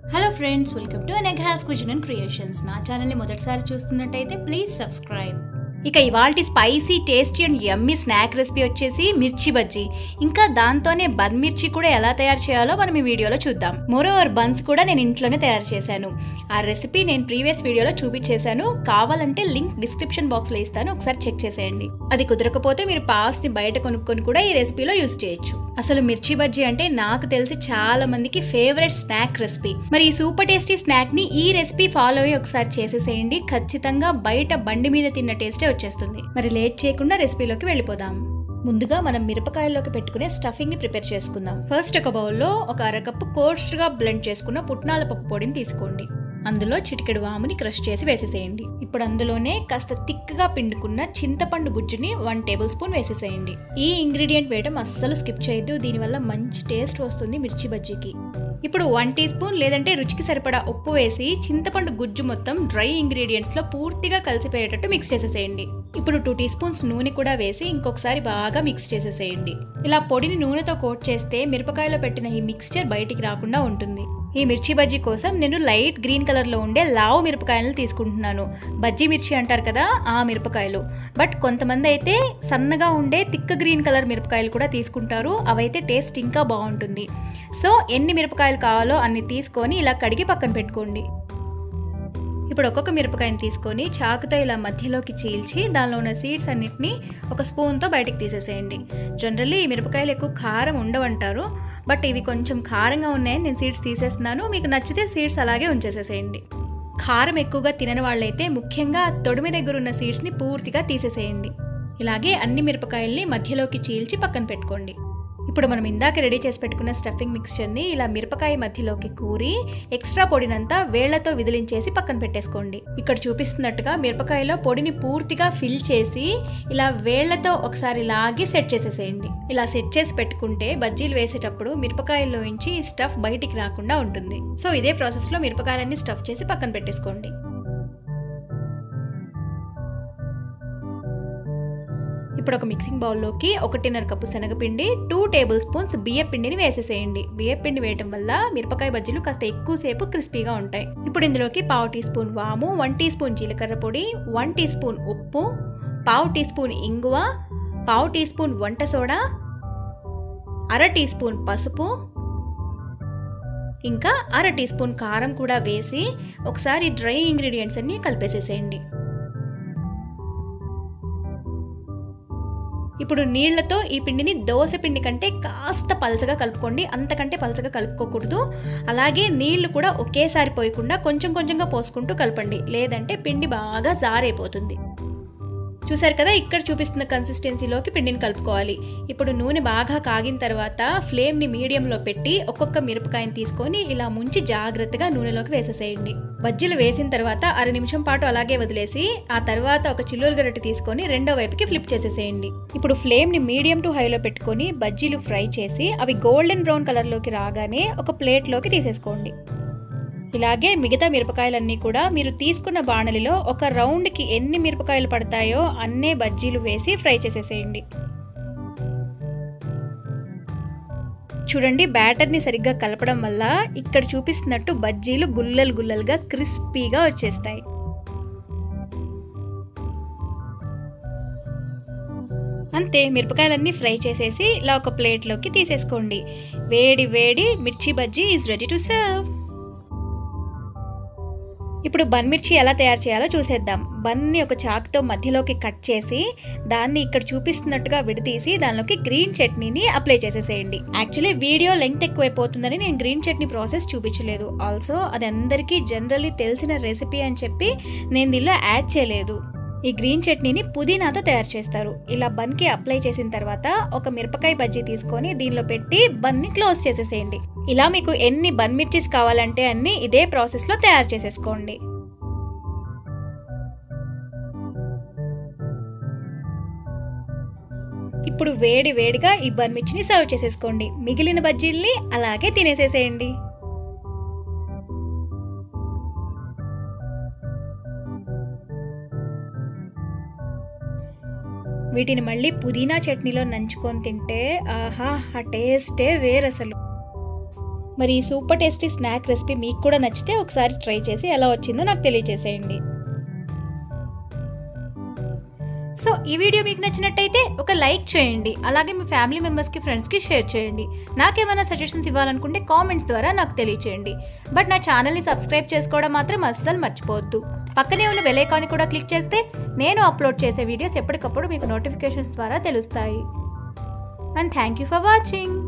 hello friends welcome to నెగ్హాస్ cuisine and creations నా ఛానల్ని మొదటిసారి చూస్తున్నట్టయితే ప్లీజ్ సబ్స్క్రైబ్ ఇక ఇవాల్టి spicy tasty and yummy snack recipe వచ్చేసి మిర్చి బజ్జీ ఇంకా దాంతోనే బన్ మిర్చి కూడా ఎలా తయారు చేయాలో మనం ఈ వీడియోలో చూద్దాం మోరోవర్ బన్స్ కూడా నేను ఇంట్లోనే తయారు చేశాను ఆ రెసిపీ నేను ప్రీవియస్ వీడియోలో చూపించేశాను కావాలంటే లింక్ డిస్క్రిప్షన్ బాక్స్లో ఇస్తాను ఒకసారి చెక్ చేసేయండి అది కుదరకపోతే మీరు పాస్ని బయట కొనుక్కొని కూడా ఈ రెసిపీలో యూస్ చేయొచ్చు అసలు మిర్చి బజ్జీ అంటే నాకు తెలిసి చాలా మందికి ఫేవరెట్ స్నాక్ రెసిపీ మరి ఈ సూపర్ టేస్టీ స్నాక్ ని ఈ రెసిపీ ఫాలో అయ్యి ఒకసారి చేసేసేయండి ఖచ్చితంగా బయట బండి మీద తిన్న టేస్టే వచ్చేస్తుంది మరి లేట్ చేయకుండా రెసిపీలోకి వెళ్ళిపోదాం ముందుగా మనం మిరపకాయల్లోకి పెట్టుకునే స్టఫింగ్ ని ప్రిపేర్ చేసుకుందాం ఫస్ట్ ఒక బౌల్లో ఒక అరకప్పు కోర్స్ గా బ్లెండ్ చేసుకున్న పుట్నాల పప్పు పొడిని తీసుకోండి అందులో చిటికెడు వాముని క్రష్ చేసి వేసేసేయండి ఇప్పుడు అందులోనే కాస్త తిక్కగా పిండుకున్న చింతపండు గుజ్జుని వన్ టేబుల్ స్పూన్ వేసేసేయండి ఈ ఇంగ్రీడియంట్ వేయడం అస్సలు స్కిప్ చేయొద్దు దీనివల్ల మంచి టేస్ట్ వస్తుంది మిర్చి బజ్జీకి ఇప్పుడు వన్ టీ స్పూన్ లేదంటే రుచికి సరిపడా ఉప్పు వేసి చింతపండు గుజ్జు మొత్తం డ్రై ఇంగ్రీడియంట్స్ లో పూర్తిగా కలిసిపోయేటట్టు మిక్స్ చేసేసేయండి ఇప్పుడు టూ టీ స్పూన్స్ నూనె కూడా వేసి ఇంకొకసారి బాగా మిక్స్ చేసేసేయండి ఇలా పొడిని నూనెతో కోట్ చేస్తే మిరపకాయలో పెట్టిన ఈ మిక్స్చర్ బయటికి రాకుండా ఉంటుంది ఈ మిర్చి బజ్జీ కోసం నేను లైట్ గ్రీన్ కలర్ లో ఉండే లావు మిరపకాయలను తీసుకుంటున్నాను బజ్జీ మిర్చి అంటారు కదా ఆ మిరపకాయలు బట్ కొంతమంది అయితే సన్నగా ఉండే తిక్క గ్రీన్ కలర్ మిరపకాయలు కూడా తీసుకుంటారు అవైతే టేస్ట్ ఇంకా బాగుంటుంది సో ఎన్ని మిరపకాయలు కావాలో అన్ని తీసుకొని ఇలా కడిగి పక్కన పెట్టుకోండి ఇప్పుడు ఒక్కొక్క మిరపకాయని తీసుకొని చాకుతో ఇలా మధ్యలోకి చీల్చి దానిలో ఉన్న సీడ్స్ అన్నిటిని ఒక స్పూన్తో బయటికి తీసేసేయండి జనరల్లీ ఈ మిరపకాయలు ఎక్కువ కారం ఉండవంటారు బట్ ఇవి కొంచెం కారంగా ఉన్నాయని నేను సీడ్స్ తీసేస్తున్నాను మీకు నచ్చితే సీడ్స్ అలాగే ఉంచేసేసేయండి కారం ఎక్కువగా తినని వాళ్ళైతే ముఖ్యంగా తొడిమి దగ్గర ఉన్న సీడ్స్ని పూర్తిగా తీసేసేయండి ఇలాగే అన్ని మిరపకాయల్ని మధ్యలోకి చీల్చి పక్కన పెట్టుకోండి ఇప్పుడు మనం ఇందాక రెడీ చేసి పెట్టుకున్న స్టఫింగ్ మిక్స్చర్ని ఇలా మిరపకాయ మధ్యలోకి కూరి ఎక్స్ట్రా పొడినంతా వేళ్లతో విదిలించేసి పక్కన పెట్టేసుకోండి ఇక్కడ చూపిస్తున్నట్టుగా మిరపకాయలో పొడిని పూర్తిగా ఫిల్ చేసి ఇలా వేళ్లతో ఒకసారి లాగి సెట్ చేసేసేయండి ఇలా సెట్ చేసి పెట్టుకుంటే బజ్జీలు వేసేటప్పుడు మిరపకాయల్లోంచి ఈ స్టఫ్ బయటికి రాకుండా ఉంటుంది సో ఇదే ప్రాసెస్లో మిరపకాయలన్నీ స్టఫ్ చేసి పక్కన పెట్టేసుకోండి ఇప్పుడు ఒక మిక్సింగ్ బౌల్లోకి ఒకటిన్నర కప్పు శనగపిండి టూ టేబుల్ స్పూన్స్ బియ్య పిండిని వేసేసేయండి బియ్య పిండి వేయటం వల్ల మిరపకాయ బజ్జీలు కాస్త ఎక్కువసేపు క్రిస్పీగా ఉంటాయి ఇప్పుడు ఇందులోకి పావు టీ స్పూన్ వాము వన్ టీ స్పూన్ జీలకర్ర పొడి వన్ టీ స్పూన్ ఉప్పు పావు టీ స్పూన్ ఇంగువ పావు టీ స్పూన్ వంట సోడా అర టీ స్పూన్ పసుపు ఇంకా అర టీ స్పూన్ కారం కూడా వేసి ఒకసారి డ్రై ఇంగ్రీడియంట్స్ అన్ని కలిపేసేసేయండి ఇప్పుడు నీళ్లతో ఈ పిండిని దోశ పిండి కంటే కాస్త పలచగా కలుపుకోండి అంతకంటే పలచగా కలుపుకోకూడదు అలాగే నీళ్లు కూడా ఒకేసారి పోయకుండా కొంచెం కొంచెంగా పోసుకుంటూ కలపండి లేదంటే పిండి బాగా జారైపోతుంది చూసారు కదా ఇక్కడ చూపిస్తున్న కన్సిస్టెన్సీలోకి పిండిని కలుపుకోవాలి ఇప్పుడు నూనె బాగా కాగిన తర్వాత ఫ్లేమ్ని మీడియంలో పెట్టి ఒక్కొక్క మిరపకాయని తీసుకొని ఇలా ముంచి జాగ్రత్తగా నూనెలోకి వేసేసేయండి బజ్జీలు వేసిన తర్వాత అర నిమిషం పాటు అలాగే వదిలేసి ఆ తర్వాత ఒక చిల్లులు గరటి తీసుకొని రెండో వైపుకి ఫ్లిప్ చేసేసేయండి ఇప్పుడు ఫ్లేమ్ని మీడియం టు హైలో పెట్టుకొని బజ్జీలు ఫ్రై చేసి అవి గోల్డెన్ బ్రౌన్ కలర్లోకి రాగానే ఒక ప్లేట్లోకి తీసేసుకోండి ఇలాగే మిగతా మిరపకాయలన్నీ కూడా మీరు తీసుకున్న బాణలిలో ఒక రౌండ్కి ఎన్ని మిరపకాయలు పడతాయో అన్నే బజ్జీలు వేసి ఫ్రై చేసేసేయండి చూడండి బ్యాటర్ని సరిగ్గా కలపడం వల్ల ఇక్కడ చూపిస్తున్నట్టు బజ్జీలు గుల్లలు గుల్లలుగా క్రిస్పీగా వచ్చేస్తాయి అంతే మిరపకాయలన్నీ ఫ్రై చేసేసి ఇలా ఒక ప్లేట్లోకి తీసేసుకోండి వేడి వేడి mirchi bajji is ready to serve ఇప్పుడు బన్ మిర్చి ఎలా తయారు చేయాలో చూసేద్దాం బన్ని ఒక చాకుతో మధ్యలోకి కట్ చేసి దాన్ని ఇక్కడ చూపిస్తున్నట్టుగా విడతీసి దానిలోకి గ్రీన్ చట్నీని అప్లై చేసేసేయండి యాక్చువల్లీ వీడియో లెంగ్త్ ఎక్కువైపోతుందని నేను గ్రీన్ చట్నీ ప్రాసెస్ చూపించలేదు ఆల్సో అది అందరికీ జనరల్లీ తెలిసిన రెసిపీ అని చెప్పి నేను దీనిలో యాడ్ చేయలేదు ఈ గ్రీన్ చట్నీని పుదీనాతో తయారు చేస్తారు ఇలా బన్కి అప్లై చేసిన తర్వాత ఒక మిరపకాయ బజ్జీ తీసుకొని దీనిలో పెట్టి బన్ని క్లోజ్ చేసేసేయండి ఇలా మీకు ఎన్ని బన్ మిర్చీస్ కావాలంటే అన్ని ఇదే ప్రాసెస్లో తయారు చేసేసుకోండి ఇప్పుడు వేడి వేడిగా ఈ బన్ మిర్చిని సర్వ్ చేసేసుకోండి మిగిలిన బజ్జీల్ని అలాగే తినేసేసేయండి వీటిని మళ్ళీ పుదీనా చట్నీలో నంచుకొని తింటే ఆహా ఆ టేస్టే వేరసలు మరి ఈ సూపర్ టేస్టీ స్నాక్ రెసిపీ మీకు కూడా నచ్చితే ఒకసారి ట్రై చేసి ఎలా వచ్చిందో నాకు తెలియజేసేయండి సో ఈ వీడియో మీకు నచ్చినట్టయితే ఒక లైక్ చేయండి అలాగే మీ ఫ్యామిలీ మెంబర్స్కి ఫ్రెండ్స్కి షేర్ చేయండి నాకేమైనా సజెషన్స్ ఇవ్వాలనుకుంటే కామెంట్స్ ద్వారా నాకు తెలియచేయండి బట్ నా ఛానల్ని సబ్స్క్రైబ్ చేసుకోవడం మాత్రం అస్సలు మర్చిపోవద్దు పక్కనే ఉన్న బెల్ ఐకాన్ని కూడా క్లిక్ చేస్తే నేను అప్లోడ్ చేసే వీడియోస్ ఎప్పటికప్పుడు మీకు నోటిఫికేషన్స్ ద్వారా తెలుస్తాయి and thank you for watching